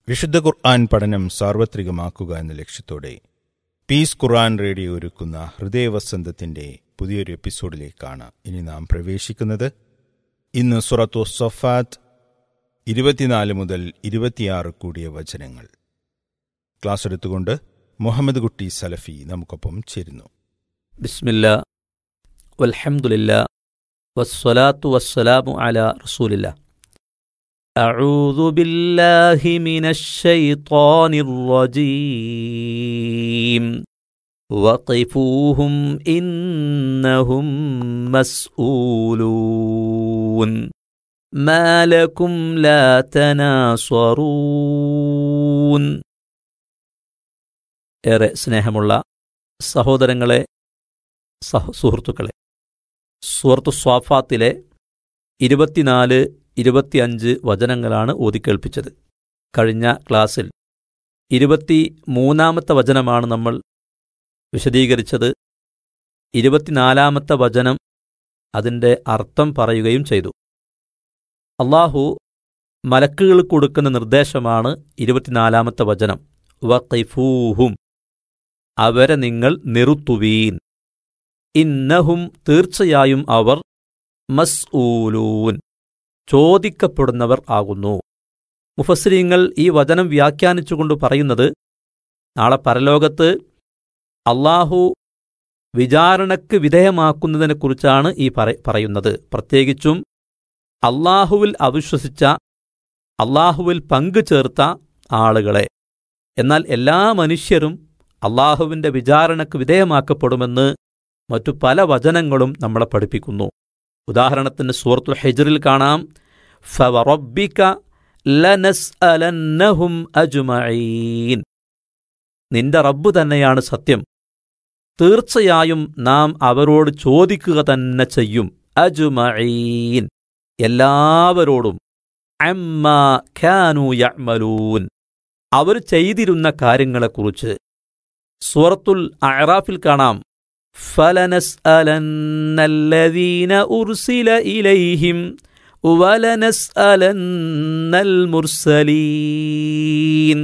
വിശുദ്ധ ഖുർആൻ പഠനം സാർവത്രികമാക്കുക എന്ന ലക്ഷ്യത്തോടെ പീസ് ഖുർആൻ റേഡിയോ ഒരുക്കുന്ന ഹൃദയവസന്തത്തിന്റെ പുതിയൊരു എപ്പിസോഡിലേക്കാണ് ഇനി നാം പ്രവേശിക്കുന്നത് ഇന്ന് സുറത്തു സൊഫാത്ത് ഇരുപത്തിനാല് മുതൽ ഇരുപത്തിയാറ് കൂടിയ വചനങ്ങൾ ക്ലാസ് എടുത്തുകൊണ്ട് മുഹമ്മദ് കുട്ടി സലഫി നമുക്കൊപ്പം ചേരുന്നു ബിസ്മില്ല വൽഹംദുലില്ല വസ്സലാത്തു വസ്സലാമു അല റസൂലില്ല أعوذ بالله من الشيطان الرجيم وقفوهم إنهم مسؤولون ما لكم لا تناصرون ഏറെ സ്നേഹമുള്ള സഹോദരങ്ങളെ സഹ സുഹൃത്തുക്കളെ സുഹൃത്തു സ്വാഫാത്തിലെ ഇരുപത്തിനാല് ഇരുപത്തിയഞ്ച് വചനങ്ങളാണ് ഓതിക്കേൾപ്പിച്ചത് കഴിഞ്ഞ ക്ലാസ്സിൽ ഇരുപത്തി മൂന്നാമത്തെ വചനമാണ് നമ്മൾ വിശദീകരിച്ചത് ഇരുപത്തിനാലാമത്തെ വചനം അതിൻ്റെ അർത്ഥം പറയുകയും ചെയ്തു അള്ളാഹു മലക്കുകൾ കൊടുക്കുന്ന നിർദ്ദേശമാണ് ഇരുപത്തിനാലാമത്തെ വചനം വഖിഫൂഹും അവരെ നിങ്ങൾ നിറുത്തുവീൻ ഇന്നഹും തീർച്ചയായും അവർ മസ്ഊലൂൻ ചോദിക്കപ്പെടുന്നവർ ആകുന്നു മുഫസ്രീങ്ങൾ ഈ വചനം വ്യാഖ്യാനിച്ചുകൊണ്ട് പറയുന്നത് നാളെ പരലോകത്ത് അള്ളാഹു വിചാരണയ്ക്ക് വിധേയമാക്കുന്നതിനെക്കുറിച്ചാണ് ഈ പറ- പറയുന്നത് പ്രത്യേകിച്ചും അള്ളാഹുവിൽ അവിശ്വസിച്ച അള്ളാഹുവിൽ പങ്കു ചേർത്ത ആളുകളെ എന്നാൽ എല്ലാ മനുഷ്യരും അള്ളാഹുവിന്റെ വിചാരണയ്ക്ക് വിധേയമാക്കപ്പെടുമെന്ന് മറ്റു പല വചനങ്ങളും നമ്മളെ പഠിപ്പിക്കുന്നു ഉദാഹരണത്തിന് സൂറത്തുൽ ഹെജറിൽ കാണാം ഫവറബ്ബിക ലനസ്അലന്നഹും അജ്മഈൻ നിന്റെ റബ്ബ് തന്നെയാണ് സത്യം തീർച്ചയായും നാം അവരോട് ചോദിക്കുക തന്നെ ചെയ്യും അജ്മഈൻ എല്ലാവരോടും അമ്മാ ഖാനു യഅ്മലൂൻ അവർ ചെയ്തിരുന്ന കാര്യങ്ങളെക്കുറിച്ച് സൂറത്തുൽ അഅറാഫിൽ കാണാം فلنسألن الذين أرسل إليهم ولنسألن المرسلين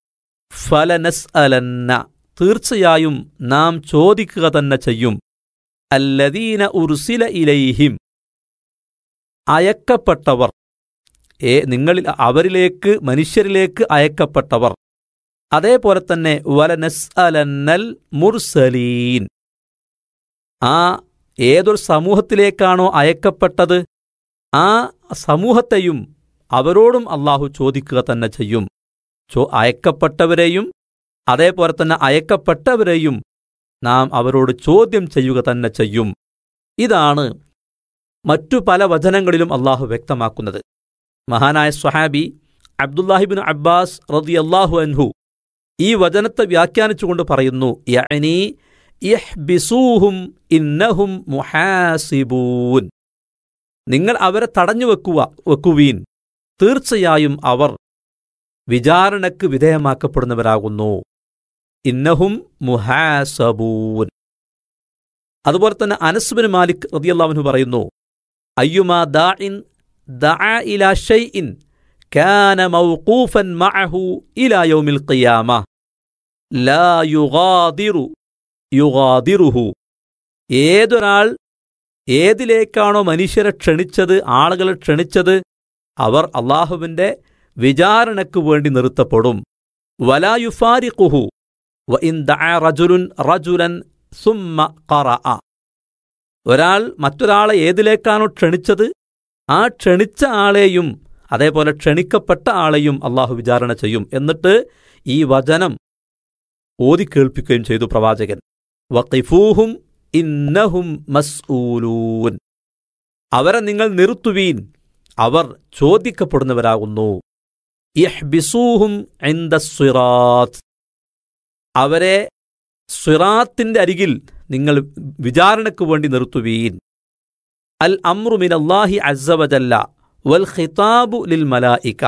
ഫലനസ്അലന്ന തീർച്ചയായും നാം ചോദിക്കുക തന്നെ ചെയ്യും അല്ലദീന ഉർസില ഇലൈഹിം അയക്കപ്പെട്ടവർ ഏ നിങ്ങളിൽ അവരിലേക്ക് മനുഷ്യരിലേക്ക് അയക്കപ്പെട്ടവർ അതേപോലെ തന്നെ വലനസ് അലന്നൽ മുർസലീൻ ആ ഏതൊരു സമൂഹത്തിലേക്കാണോ അയക്കപ്പെട്ടത് ആ സമൂഹത്തെയും അവരോടും അള്ളാഹു ചോദിക്കുക തന്നെ ചെയ്യും ചോ അയക്കപ്പെട്ടവരെയും അതേപോലെ തന്നെ അയക്കപ്പെട്ടവരെയും നാം അവരോട് ചോദ്യം ചെയ്യുക തന്നെ ചെയ്യും ഇതാണ് മറ്റു പല വചനങ്ങളിലും അള്ളാഹു വ്യക്തമാക്കുന്നത് മഹാനായ സ്വഹാബി അബ്ദുല്ലാഹിബിൻ അബ്ബാസ് റദിയല്ലാഹു അൻഹു ഈ വചനത്തെ വ്യാഖ്യാനിച്ചുകൊണ്ട് പറയുന്നു യഅനി ഇഹ്ബിസൂഹും ഇന്നഹും മുഹാസിബൂൻ നിങ്ങൾ അവരെ തടഞ്ഞു വെക്കുക വെക്കുവീൻ തീർച്ചയായും അവർ വിചാരണയ്ക്ക് വിധേയമാക്കപ്പെടുന്നവരാകുന്നു ഇന്നഹും മുഹാസബൂൻ അതുപോലെ തന്നെ അനസ്ബിൻ മാലിക് റതിയല്ലാഹുനു പറയുന്നു അയ്യുമാ ദാഇൻ ദഅ ഇലാ ഷൈഇൻ കാന മൗഖൂഫൻ മഅഹു ഇലാ യൗമിൽ ഖിയാമ ലാ യുഗാദിറു യുഗാദിറുഹു ഏതൊരാൾ ഏതിലേക്കാണോ മനുഷ്യരെ ക്ഷണിച്ചത് ആളുകളെ ക്ഷണിച്ചത് അവർ അള്ളാഹുവിന്റെ വിചാരണയ്ക്കു വേണ്ടി നിർത്തപ്പെടും വലായുഫാരിഖുഹു വ ഇൻ ദഅ റജുലുൻ റജുലൻ സുമ്മ ഖറഅ ഒരാൾ മറ്റൊരാളെ ഏതിലേക്കാണോ ക്ഷണിച്ചത് ആ ക്ഷണിച്ച ആളെയും അതേപോലെ ക്ഷണിക്കപ്പെട്ട ആളെയും അള്ളാഹു വിചാരണ ചെയ്യും എന്നിട്ട് ഈ വചനം ഓതിക്കേൾപ്പിക്കുകയും ചെയ്തു പ്രവാചകൻ വഖിഫൂഹും ഇന്നഹും മസ്ഊലൂൻ അവരെ നിങ്ങൾ നിർത്തുവീൻ അവർ ചോദിക്കപ്പെടുന്നവരാകുന്നു ഇഹ്ബിസൂഹും ഇൻദ സ്വിറാത്ത് അവരെ സ്വിറാത്തിന്റെ അരികിൽ നിങ്ങൾ വിചാരണയ്ക്ക് വേണ്ടി നിർത്തുവീൻ അൽ അമ്രുമിൻ അള്ളാഹി അസവജല്ല വൽ ഖിതാബു ലിൽ മലായിക്ക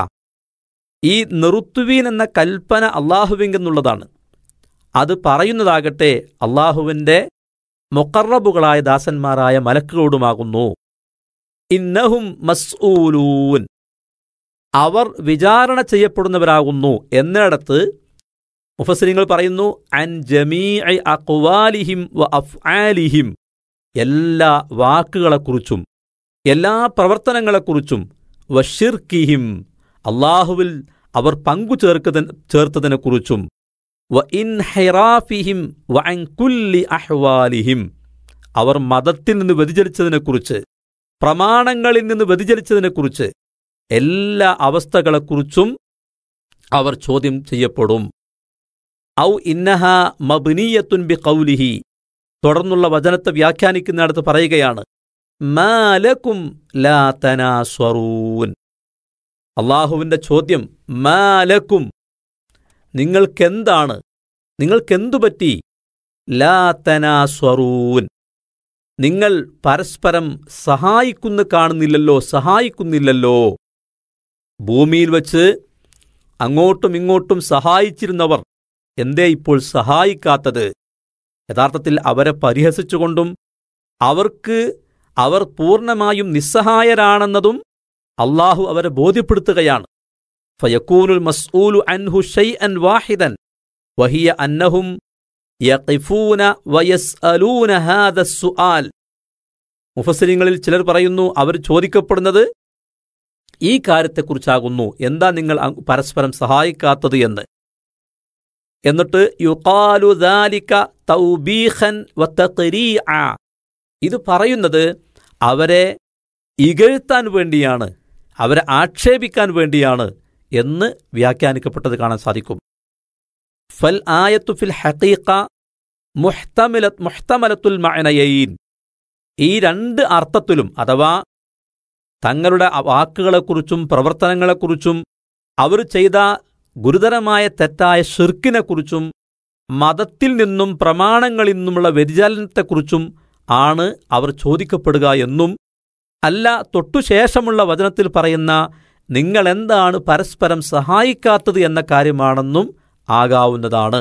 ഈ നിർത്തുവീൻ എന്ന കൽപ്പന അള്ളാഹുവിങ്കെന്നുള്ളതാണ് അത് പറയുന്നതാകട്ടെ അള്ളാഹുവിന്റെ മുക്കറബുകളായ ദാസന്മാരായ മലക്കുകളോടുമാകുന്നു ഇന്നഹും മസ്ഊലൂൻ അവർ വിചാരണ ചെയ്യപ്പെടുന്നവരാകുന്നു എന്നിടത്ത് മുഫസരിങ്ങൾ പറയുന്നു അൻ ജമീ അക്വാലിഹിം വ അഫ്ആലിഹിം എല്ലാ വാക്കുകളെക്കുറിച്ചും എല്ലാ പ്രവർത്തനങ്ങളെക്കുറിച്ചും വഷിർക്കിഹിം അള്ളാഹുവിൽ അവർ പങ്കു ചേർക്കത ചേർത്തതിനെക്കുറിച്ചും വ ഇൻഹിറാഫിഹിം വ അൻ കുല്ലി അഹ്വാലിഹിം അവർ മതത്തിൽ നിന്ന് വ്യതിചലിച്ചതിനെക്കുറിച്ച് പ്രമാണങ്ങളിൽ നിന്ന് വ്യതിചലിച്ചതിനെക്കുറിച്ച് എല്ലാ അവസ്ഥകളെക്കുറിച്ചും അവർ ചോദ്യം ചെയ്യപ്പെടും ഔ ഇന്നഹ മബ്നീയത്തുൻ ബി കൗലിഹി തുടർന്നുള്ള വചനത്തെ വ്യാഖ്യാനിക്കുന്നിടത്ത് പറയുകയാണ് മാലക്കും ലാ തനാസ്വറൂൻ അള്ളാഹുവിന്റെ ചോദ്യം മാലക്കും നിങ്ങൾക്കെന്താണ് നിങ്ങൾക്കെന്തു പറ്റി ലാ തനാസ്വറൂൻ നിങ്ങൾ പരസ്പരം സഹായിക്കുന്നു കാണുന്നില്ലല്ലോ സഹായിക്കുന്നില്ലല്ലോ ഭൂമിയിൽ വച്ച് അങ്ങോട്ടും ഇങ്ങോട്ടും സഹായിച്ചിരുന്നവർ എന്തേ ഇപ്പോൾ സഹായിക്കാത്തത് യഥാർത്ഥത്തിൽ അവരെ പരിഹസിച്ചുകൊണ്ടും അവർക്ക് അവർ പൂർണ്ണമായും നിസ്സഹായരാണെന്നതും അള്ളാഹു അവരെ ബോധ്യപ്പെടുത്തുകയാണ് ഫയക്കൂനുൽ മസ്ഊലു അൻഹു ഷൈഅൻ വാഹിദൻ വഹിയ അന്നഹും യഖിഫൂന വയസ്അലൂന ഹാദ സുആൽ മുഫസ്സിരിങ്ങളിൽ ചിലർ പറയുന്നു അവർ ചോദിക്കപ്പെടുന്നത് ഈ കാര്യത്തെക്കുറിച്ചാകുന്നു എന്താ നിങ്ങൾ അങ് പരസ്പരം സഹായിക്കാത്തത് എന്ന് എന്നിട്ട് യുഖാലു ദാലിക തൗബീഖൻ വതഖരീഅ ഇത് പറയുന്നത് അവരെ ഇകഴ്ത്താൻ വേണ്ടിയാണ് അവരെ ആക്ഷേപിക്കാൻ വേണ്ടിയാണ് എന്ന് വ്യാഖ്യാനിക്കപ്പെട്ടത് കാണാൻ സാധിക്കും ഫൽ ആയത്തു ഫിൽ ഹഖീഖ മുഹ്തമില മുഹ്തമലത്തുൽ മഅനയൈൻ ഈ രണ്ട് അർത്ഥത്തിലും അഥവാ തങ്ങളുടെ വാക്കുകളെക്കുറിച്ചും പ്രവർത്തനങ്ങളെക്കുറിച്ചും അവർ ചെയ്ത ഗുരുതരമായ തെറ്റായ ഷിർക്കിനെക്കുറിച്ചും മതത്തിൽ നിന്നും പ്രമാണങ്ങളിൽ നിന്നുമുള്ള വ്യതിചലനത്തെക്കുറിച്ചും ആണ് അവർ ചോദിക്കപ്പെടുക എന്നും അല്ല തൊട്ടുശേഷമുള്ള വചനത്തിൽ പറയുന്ന നിങ്ങളെന്താണ് പരസ്പരം സഹായിക്കാത്തത് എന്ന കാര്യമാണെന്നും ആകാവുന്നതാണ്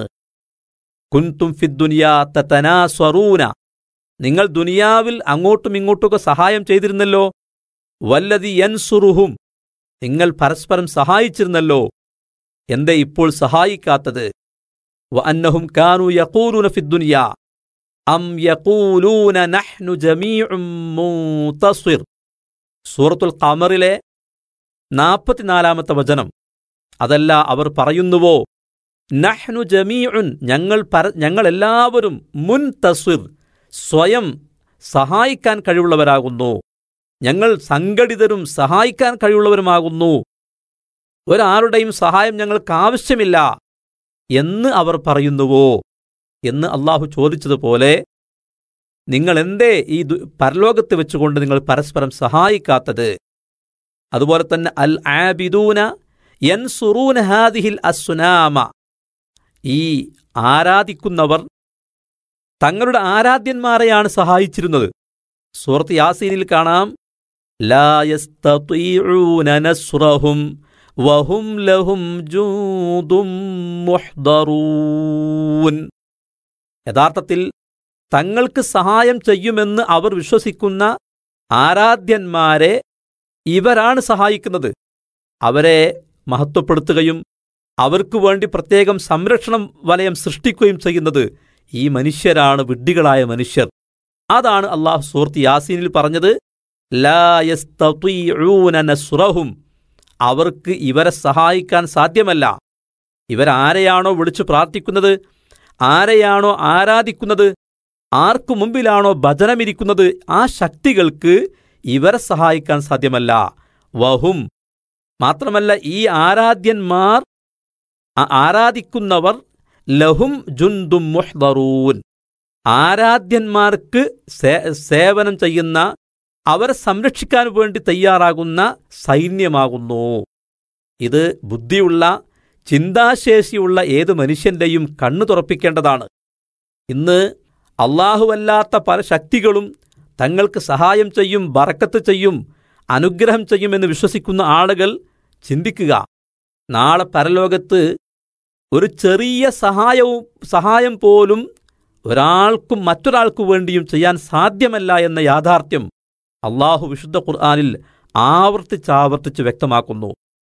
കുൻതും ഫിദ്ദുനിയാ തനാസ്വറൂന നിങ്ങൾ ദുനിയാവിൽ അങ്ങോട്ടും ഇങ്ങോട്ടുമൊക്കെ സഹായം ചെയ്തിരുന്നല്ലോ വല്ലതി യൻസുറുഹും നിങ്ങൾ പരസ്പരം സഹായിച്ചിരുന്നല്ലോ എന്തേ ഇപ്പോൾ സഹായിക്കാത്തത് വ അന്നഹും കാനു യഖൂലൂന ഫിദ്ദുനിയ അം യഖൂലൂന നഹ്നു ജമീഉം മുൻതസിർ സൂറത്തുൽ ഖമറിലെ നാൽപ്പത്തിനാലാമത്തെ വചനം അതല്ല അവർ പറയുന്നുവോ നഹ്നു ജമീഉൻ ഞങ്ങൾ പര ഞങ്ങളെല്ലാവരും മുൻ തസ്വിർ സ്വയം സഹായിക്കാൻ കഴിവുള്ളവരാകുന്നു ഞങ്ങൾ സംഘടിതരും സഹായിക്കാൻ കഴിവുള്ളവരുമാകുന്നു ഒരാളുടെയും സഹായം ഞങ്ങൾക്ക് ആവശ്യമില്ല എന്ന് അവർ പറയുന്നുവോ എന്ന് അള്ളാഹു ചോദിച്ചതുപോലെ നിങ്ങൾ എന്തേ ഈ പരലോകത്ത് വെച്ചുകൊണ്ട് നിങ്ങൾ പരസ്പരം സഹായിക്കാത്തത് അതുപോലെ തന്നെ അൽ ആബിദൂന യൻസുറൂന ഹാദിഹിൽ അസുനാമ ഈ ആരാധിക്കുന്നവർ തങ്ങളുടെ ആരാധ്യന്മാരെയാണ് സഹായിച്ചിരുന്നത് സൂറത്ത് യാസീനിൽ കാണാം ലായസ്തീഊന നസ്റഹും വഹും ലഹും ജൂദും മുഹ്ദറൂൻ യഥാർത്ഥത്തിൽ തങ്ങൾക്ക് സഹായം ചെയ്യുമെന്ന് അവർ വിശ്വസിക്കുന്ന ആരാധ്യന്മാരെ ഇവരാണ് സഹായിക്കുന്നത് അവരെ മഹത്വപ്പെടുത്തുകയും അവർക്കു വേണ്ടി പ്രത്യേകം സംരക്ഷണം വലയം സൃഷ്ടിക്കുകയും ചെയ്യുന്നത് ഈ മനുഷ്യരാണ് വിഡ്ഢികളായ മനുഷ്യർ അതാണ് അള്ളാഹു സൂർത്തി യാസീനിൽ പറഞ്ഞത് ലായസ്തീഊനസുറഹും അവർക്ക് ഇവരെ സഹായിക്കാൻ സാധ്യമല്ല ഇവരാരെയാണോ വിളിച്ചു പ്രാർത്ഥിക്കുന്നത് ആരെയാണോ ആരാധിക്കുന്നത് ആർക്കു മുമ്പിലാണോ ഭജനമിരിക്കുന്നത് ആ ശക്തികൾക്ക് ഇവരെ സഹായിക്കാൻ സാധ്യമല്ല വഹും മാത്രമല്ല ഈ ആരാധ്യന്മാർ ആരാധിക്കുന്നവർ ലഹും ജുന്ദും മുഹ്ദറൂൻ ആരാധ്യന്മാർക്ക് സേവനം ചെയ്യുന്ന അവരെ സംരക്ഷിക്കാൻ വേണ്ടി തയ്യാറാകുന്ന സൈന്യമാകുന്നു ഇത് ബുദ്ധിയുള്ള ചിന്താശേഷിയുള്ള ഏത് മനുഷ്യന്റെയും കണ്ണു തുറപ്പിക്കേണ്ടതാണ് ഇന്ന് അള്ളാഹുവല്ലാത്ത പല ശക്തികളും തങ്ങൾക്ക് സഹായം ചെയ്യും ബറക്കത്ത് ചെയ്യും അനുഗ്രഹം ചെയ്യുമെന്ന് വിശ്വസിക്കുന്ന ആളുകൾ ചിന്തിക്കുക നാളെ പരലോകത്ത് ഒരു ചെറിയ സഹായവും സഹായം പോലും ഒരാൾക്കും മറ്റൊരാൾക്കു വേണ്ടിയും ചെയ്യാൻ സാധ്യമല്ല എന്ന യാഥാർത്ഥ്യം അള്ളാഹു വിശുദ്ധ ഖുർആാനിൽ ആവർത്തിച്ചാവർത്തിച്ച് വ്യക്തമാക്കുന്നു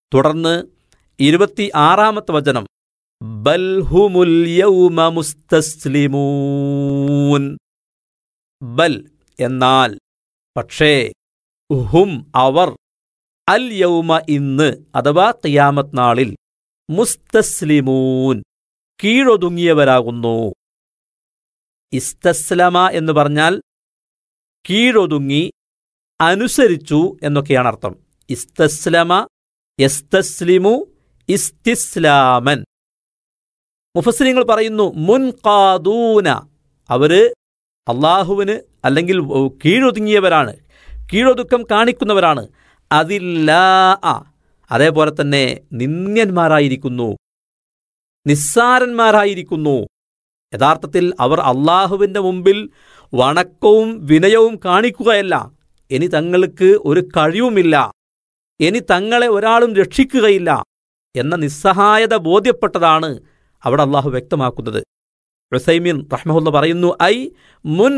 തുടർന്ന് ഇരുപത്തി ആറാമത്തെ വചനം ബൽഹുമുൽ യൗമ മുസ്തസ്ലിമൂൻ ബൽ എന്നാൽ പക്ഷേ ഹും അവർ അൽ യൗമ ഇന്ന് അഥവാ ഖിയാമത്ത് നാളിൽ മുസ്തസ്ലിമൂൻ കീഴൊതുങ്ങിയവരാകുന്നു ഇസ്തസ്ലമ എന്ന് പറഞ്ഞാൽ കീഴൊതുങ്ങി അനുസരിച്ചു എന്നൊക്കെയാണ് അർത്ഥം ഇസ്തസ്ലമ യസ്തസ്ലിമു ഇസ്തിസ്ലാമൻ മുഫസ്ലിങ്ങൾ പറയുന്നു മുൻകാദൂന അവര് അള്ളാഹുവിന് അല്ലെങ്കിൽ കീഴൊതുങ്ങിയവരാണ് കീഴൊതുക്കം കാണിക്കുന്നവരാണ് അതില്ലാ അതേപോലെ തന്നെ നിന്ദ്യന്മാരായിരിക്കുന്നു നിസ്സാരന്മാരായിരിക്കുന്നു യഥാർത്ഥത്തിൽ അവർ അള്ളാഹുവിന്റെ മുമ്പിൽ വണക്കവും വിനയവും കാണിക്കുകയല്ല ഇനി തങ്ങൾക്ക് ഒരു കഴിവുമില്ല ഇനി തങ്ങളെ ഒരാളും രക്ഷിക്കുകയില്ല എന്ന നിസ്സഹായത ബോധ്യപ്പെട്ടതാണ് അവിടെ അള്ളാഹു വ്യക്തമാക്കുന്നത് റുസൈമീൻ റഹ്മഹുല്ല പറയുന്നു ഐ മുൻ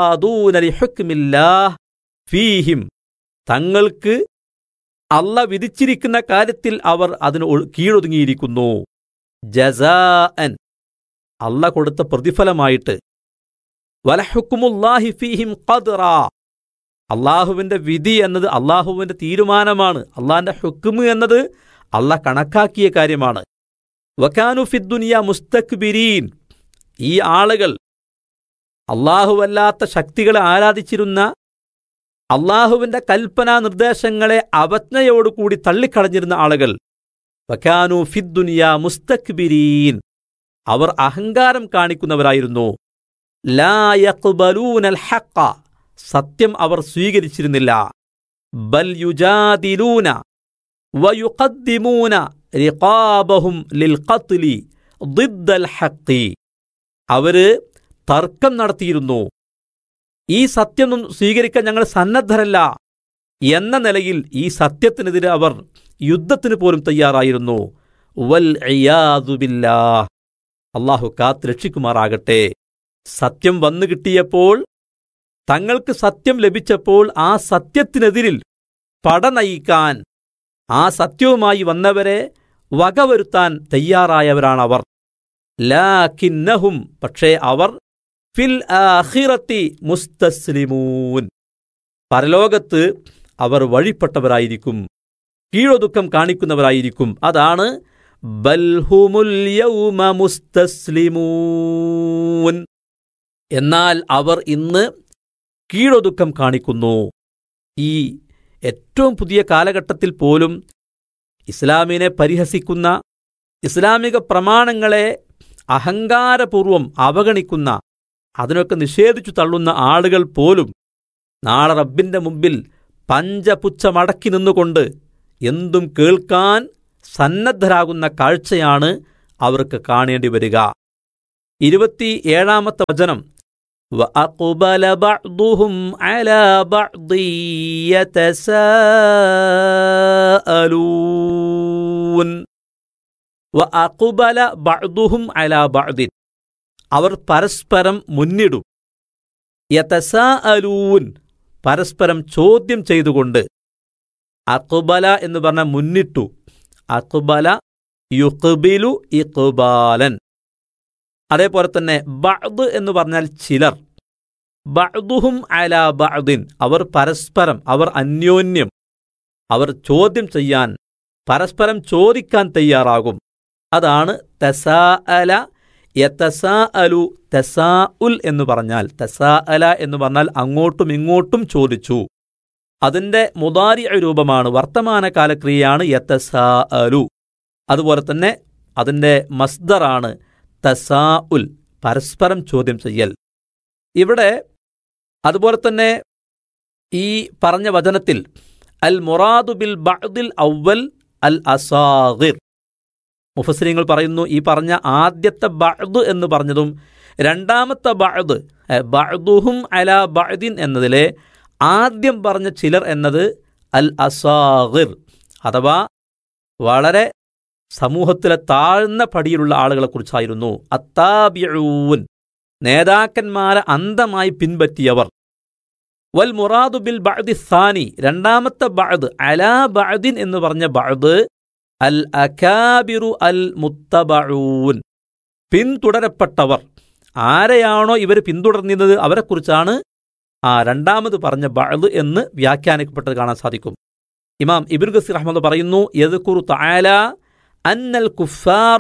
ഫീഹിം തങ്ങൾക്ക് അല്ല വിധിച്ചിരിക്കുന്ന കാര്യത്തിൽ അവർ അതിന് ഒ- കീഴൊതുങ്ങിയിരിക്കുന്നു ജസാഅൻ അല്ല കൊടുത്ത പ്രതിഫലമായിട്ട് വലഹുക്കുമുല്ലാഹി ഫീഹിം ഖദ്റ അള്ളാഹുവിന്റെ വിധി എന്നത് അള്ളാഹുവിന്റെ തീരുമാനമാണ് അള്ളാഹിന്റെ ഹുക്കുമ് എന്നത് അല്ല കണക്കാക്കിയ കാര്യമാണ് വക്കാനു ഫിദ്ദുനിയ മുസ്തക്ബിരീൻ ഈ ആളുകൾ അള്ളാഹുവല്ലാത്ത ശക്തികളെ ആരാധിച്ചിരുന്ന അള്ളാഹുവിന്റെ കൽപ്പനാ നിർദ്ദേശങ്ങളെ അവജ്ഞയോടുകൂടി തള്ളിക്കളഞ്ഞിരുന്ന ആളുകൾ വക്കാനു ഫിദ്ദുനിയ മുസ്തക്ബിരീൻ അവർ അഹങ്കാരം കാണിക്കുന്നവരായിരുന്നു ലാ യഖ്ബലൂനൽ ഹഖ സത്യം അവർ സ്വീകരിച്ചിരുന്നില്ല ബൽ യുജാദിലൂന വയുഖദ്ദിമൂന റിഖാബഹും ലിൽ ഖത്ലി ദിദ്ദൽ ഹഖി അവര് തർക്കം നടത്തിയിരുന്നു ഈ സത്യമൊന്നും സ്വീകരിക്കാൻ ഞങ്ങൾ സന്നദ്ധരല്ല എന്ന നിലയിൽ ഈ സത്യത്തിനെതിരെ അവർ യുദ്ധത്തിന് പോലും തയ്യാറായിരുന്നു വൽ ഇയാദുബില്ലാ അള്ളാഹു കാത്ത് രക്ഷിക്കുമാറാകട്ടെ സത്യം വന്നു കിട്ടിയപ്പോൾ തങ്ങൾക്ക് സത്യം ലഭിച്ചപ്പോൾ ആ സത്യത്തിനെതിരിൽ പട നയിക്കാൻ ആ സത്യവുമായി വന്നവരെ വകവരുത്താൻ തയ്യാറായവരാണവർ ലാക്കിന്നഹും പക്ഷേ അവർ ഫിൽ ആഖിറത്തി മുസ്തസ്ലിമൂൻ പരലോകത്ത് അവർ വഴിപ്പെട്ടവരായിരിക്കും കീഴൊതുക്കം കാണിക്കുന്നവരായിരിക്കും അതാണ് ബൽഹുമുൽ യൗമ മുസ്തസ്ലിമൂൻ എന്നാൽ അവർ ഇന്ന് കീഴൊതുക്കം കാണിക്കുന്നു ഈ ഏറ്റവും പുതിയ കാലഘട്ടത്തിൽ പോലും ഇസ്ലാമിനെ പരിഹസിക്കുന്ന ഇസ്ലാമിക പ്രമാണങ്ങളെ അഹങ്കാരപൂർവം അവഗണിക്കുന്ന അതിനൊക്കെ നിഷേധിച്ചു തള്ളുന്ന ആളുകൾ പോലും നാളെ റബ്ബിന്റെ മുമ്പിൽ പഞ്ചപുച്ഛമടക്കി നിന്നുകൊണ്ട് എന്തും കേൾക്കാൻ സന്നദ്ധരാകുന്ന കാഴ്ചയാണ് അവർക്ക് കാണേണ്ടി വരിക ഇരുപത്തിയേഴാമത്തെ വചനം وأقبل بعضهم على بعض يتساءلون وأقبل بعضهم على بعض അവർ പരസ്പരം മുന്നിടും യതസാഅലൂൻ പരസ്പരം ചോദ്യം ചെയ്തുകൊണ്ട് അക്ബല എന്ന് പറഞ്ഞ മുന്നിട്ടു അക്ബല യുക്ബിലു ഇക്ബാലൻ അതേപോലെ തന്നെ ബഅദ് എന്ന് പറഞ്ഞാൽ ചിലർ ബഅദുഹും അല ബഅദിൻ അവർ പരസ്പരം അവർ അന്യോന്യം അവർ ചോദ്യം ചെയ്യാൻ പരസ്പരം ചോദിക്കാൻ തയ്യാറാകും അതാണ് തസാഅല യതസാഅലു തസാഉൽ എന്ന് പറഞ്ഞാൽ തസാഅല എന്ന് പറഞ്ഞാൽ അങ്ങോട്ടും ഇങ്ങോട്ടും ചോദിച്ചു അതിന്റെ മുതാരി രൂപമാണ് വർത്തമാനകാലക്രിയയാണ് യതസാഅലു അതുപോലെ തന്നെ അതിന്റെ മസ്ദറാണ് തസാഉൽ പരസ്പരം ചോദ്യം ചെയ്യൽ ഇവിടെ അതുപോലെ തന്നെ ഈ പറഞ്ഞ വചനത്തിൽ അൽ മുറാദു ബിൽ ബഅദിൽ അവൽ അൽ അസാഗിർ മുഫസ്ലിങ്ങൾ പറയുന്നു ഈ പറഞ്ഞ ആദ്യത്തെ ബഅദ് എന്ന് പറഞ്ഞതും രണ്ടാമത്തെ ബഅദ് ബഅദുഹും അല ബഅദിൻ എന്നതിലെ ആദ്യം പറഞ്ഞ ചിലർ എന്നത് അൽ അസാഗിർ അഥവാ വളരെ സമൂഹത്തിലെ താഴ്ന്ന പടിയിലുള്ള ആളുകളെക്കുറിച്ചായിരുന്നു അത്താബിഊൻ നേതാക്കന്മാരെ അന്ധമായി പിൻപറ്റിയവർ വൽ മുറാദു ബിൽ ബഅദി സാനി രണ്ടാമത്തെ ബഅദ് അലാ ബഅദിൻ എന്ന് പറഞ്ഞ ബഅദ് അൽ അകാബിറു അൽ മുത്തബഊൻ പിന്തുടരപ്പെട്ടവർ ആരെയാണോ ഇവർ പിന്തുടർന്നിരുന്നത് അവരെക്കുറിച്ചാണ് ആ രണ്ടാമത് പറഞ്ഞ ബഅദ് എന്ന് വ്യാഖ്യാനിക്കപ്പെട്ടത് കാണാൻ സാധിക്കും ഇമാം ഇബിൻ ഗസീർ അഹമ്മദ് പറയുന്നു യദ്കുറു തആല അന്നൽ കുഫാറ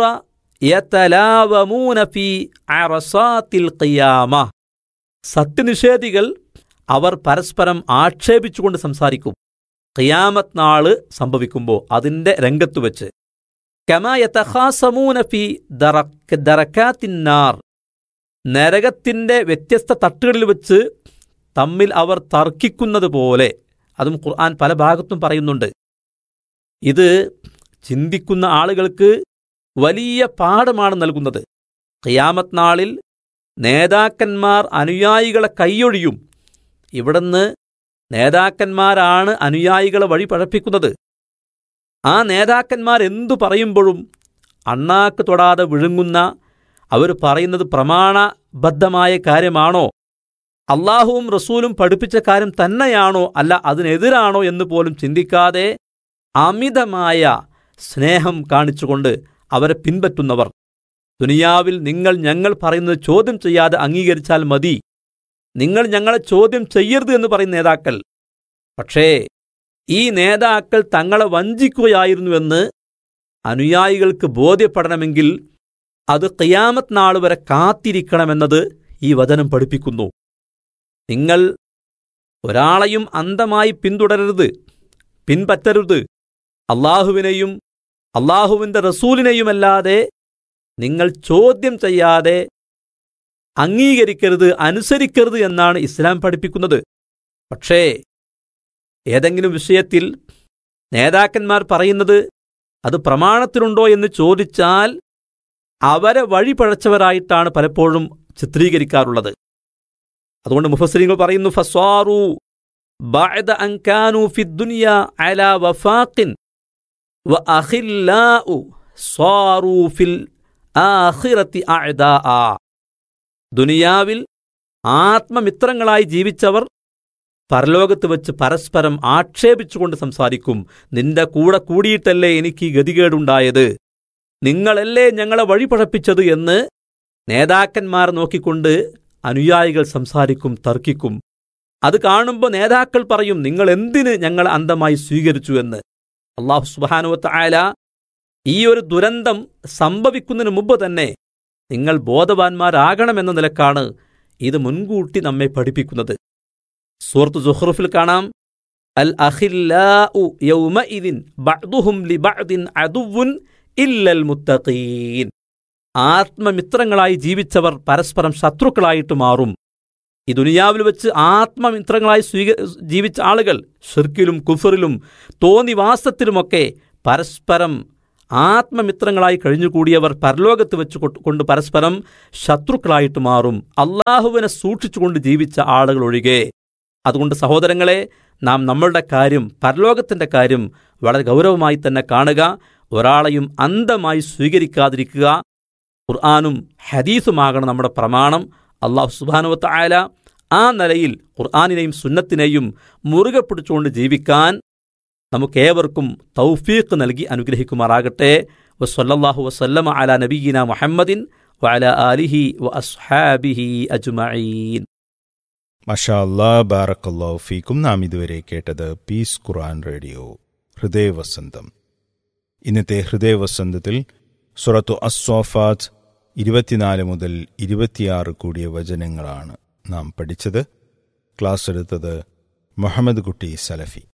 യതലാവമൂന ഫീ അറസാത്തിൽ ഖിയാമ സത്യനിഷേധികൾ അവർ പരസ്പരം ആക്ഷേപിച്ചുകൊണ്ട് സംസാരിക്കും ഖിയാമത്ത് നാള് സംഭവിക്കുമ്പോൾ അതിന്റെ രംഗത്ത് വെച്ച് കമാ യതഖാസമൂന ഫീ ദറക ദറകാത്തിന്നാർ നരകത്തിന്റെ വ്യത്യസ്ത തട്ടുകളിൽ വെച്ച് തമ്മിൽ അവർ തർക്കിക്കുന്നത് പോലെ അതും ഖുർആൻ പല ഭാഗത്തും പറയുന്നുണ്ട് ഇത് ചിന്തിക്കുന്ന ആളുകൾക്ക് വലിയ പാഠമാണ് നൽകുന്നത് ഖിയാമത്ത് നാളിൽ നേതാക്കന്മാർ അനുയായികളെ കൈയൊഴിയും ഇവിടുന്ന് നേതാക്കന്മാരാണ് അനുയായികളെ വഴി പഴപ്പിക്കുന്നത് ആ നേതാക്കന്മാർ എന്തു പറയുമ്പോഴും അണ്ണാക്ക് തൊടാതെ വിഴുങ്ങുന്ന അവർ പറയുന്നത് പ്രമാണബദ്ധമായ കാര്യമാണോ അള്ളാഹുവും റസൂലും പഠിപ്പിച്ച കാര്യം തന്നെയാണോ അല്ല അതിനെതിരാണോ എന്ന് പോലും ചിന്തിക്കാതെ അമിതമായ സ്നേഹം കാണിച്ചുകൊണ്ട് അവരെ പിൻപറ്റുന്നവർ ദുനിയാവിൽ നിങ്ങൾ ഞങ്ങൾ പറയുന്നത് ചോദ്യം ചെയ്യാതെ അംഗീകരിച്ചാൽ മതി നിങ്ങൾ ഞങ്ങളെ ചോദ്യം ചെയ്യരുത് എന്ന് പറയുന്ന നേതാക്കൾ പക്ഷേ ഈ നേതാക്കൾ തങ്ങളെ വഞ്ചിക്കുകയായിരുന്നുവെന്ന് അനുയായികൾക്ക് ബോധ്യപ്പെടണമെങ്കിൽ അത് ഖിയാമത്ത് നാൾ വരെ കാത്തിരിക്കണമെന്നത് ഈ വചനം പഠിപ്പിക്കുന്നു നിങ്ങൾ ഒരാളെയും അന്ധമായി പിന്തുടരരുത് പിൻപറ്റരുത് അള്ളാഹുവിനെയും അള്ളാഹുവിൻ്റെ റസൂലിനെയുമല്ലാതെ നിങ്ങൾ ചോദ്യം ചെയ്യാതെ അംഗീകരിക്കരുത് അനുസരിക്കരുത് എന്നാണ് ഇസ്ലാം പഠിപ്പിക്കുന്നത് പക്ഷേ ഏതെങ്കിലും വിഷയത്തിൽ നേതാക്കന്മാർ പറയുന്നത് അത് പ്രമാണത്തിലുണ്ടോ എന്ന് ചോദിച്ചാൽ അവരെ വഴി പഴച്ചവരായിട്ടാണ് പലപ്പോഴും ചിത്രീകരിക്കാറുള്ളത് അതുകൊണ്ട് മുഫസ്സരിങ്ങൾ പറയുന്നു ഫസ്വാറു ബഅദ അൻ കാനൂ ഫിദ്ദുനിയ അലാ വഫാഖിൻ വഅഖില്ലാഉ സ്വാറൂ ഫിൽ ആഖിറത്തി അഅദാഅ ദുനിയാവിൽ ആത്മമിത്രങ്ങളായി ജീവിച്ചവർ പരലോകത്ത് വെച്ച് പരസ്പരം ആക്ഷേപിച്ചുകൊണ്ട് സംസാരിക്കും നിന്റെ കൂടെ കൂടിയിട്ടല്ലേ എനിക്ക് ഈ ഗതികേടുണ്ടായത് നിങ്ങളല്ലേ ഞങ്ങളെ വഴിപഴപ്പിച്ചത് എന്ന് നേതാക്കന്മാർ നോക്കിക്കൊണ്ട് അനുയായികൾ സംസാരിക്കും തർക്കിക്കും അത് കാണുമ്പോൾ നേതാക്കൾ പറയും നിങ്ങൾ എന്തിന് ഞങ്ങൾ അന്ധമായി സ്വീകരിച്ചു എന്ന് അള്ളാഹു സുബാനുവത്ത് ആയ ഈ ഒരു ദുരന്തം സംഭവിക്കുന്നതിന് മുമ്പ് തന്നെ നിങ്ങൾ ബോധവാന്മാരാകണമെന്ന നിലക്കാണ് ഇത് മുൻകൂട്ടി നമ്മെ പഠിപ്പിക്കുന്നത് സൂറത്ത് സുഹ്റുഫിൽ കാണാം അൽ അഖില്ലാഉ യൗമഇദിൻ ബഅ്ദുഹും ലിബഅ്ദിൻ അദുവ്വുൻ ഇല്ലൽ മുത്തഖീൻ ആത്മമിത്രങ്ങളായി ജീവിച്ചവർ പരസ്പരം ശത്രുക്കളായിട്ട് മാറും ഈ ദുനിയാവിൽ വെച്ച് ആത്മമിത്രങ്ങളായി സ്വീക ജീവിച്ച ആളുകൾ ഷിർക്കിലും കുഫറിലും തോന്നിവാസത്തിലുമൊക്കെ പരസ്പരം ആത്മമിത്രങ്ങളായി കഴിഞ്ഞുകൂടിയവർ പരലോകത്ത് വെച്ച് കൊണ്ട് പരസ്പരം ശത്രുക്കളായിട്ട് മാറും അള്ളാഹുവിനെ സൂക്ഷിച്ചുകൊണ്ട് ജീവിച്ച ആളുകൾ ഒഴികെ അതുകൊണ്ട് സഹോദരങ്ങളെ നാം നമ്മളുടെ കാര്യം പരലോകത്തിന്റെ കാര്യം വളരെ ഗൗരവമായി തന്നെ കാണുക ഒരാളെയും അന്ധമായി സ്വീകരിക്കാതിരിക്കുക ഖുർആാനും ഹദീസുമാകണം നമ്മുടെ പ്രമാണം അള്ളാഹു സുബാനുവത്ത ആയ ആ നിലയിൽ ഖുർആാനിനെയും സുന്നത്തിനെയും മുറുകെ പിടിച്ചുകൊണ്ട് ജീവിക്കാൻ നമുക്കേവർക്കും തൗഫീഖ് നൽകി അനുഗ്രഹിക്കുമാറാകട്ടെ വസല്ലല്ലാഹു വസല്ലമ അല നബീന മുഹമ്മദിൻ വഅല ആലിഹി വ അസ്ഹാബിഹി അജ്മഈൻ മഷാ അല്ലാ ബാറക്കല്ലാഹു ഫീക്കും നാം ഇതുവരെ കേട്ടത് പീസ് ഖുർആൻ റേഡിയോ ഹൃദയവസന്തം ഇന്നത്തെ ഹൃദയവസന്തത്തിൽ സുറത്തു അസ്വാഫാത്ത് ഇരുപത്തിനാല് മുതൽ ഇരുപത്തിയാറ് കൂടിയ വചനങ്ങളാണ് നാം പഠിച്ചത് ക്ലാസ് എടുത്തത് മുഹമ്മദ് കുട്ടി സലഫി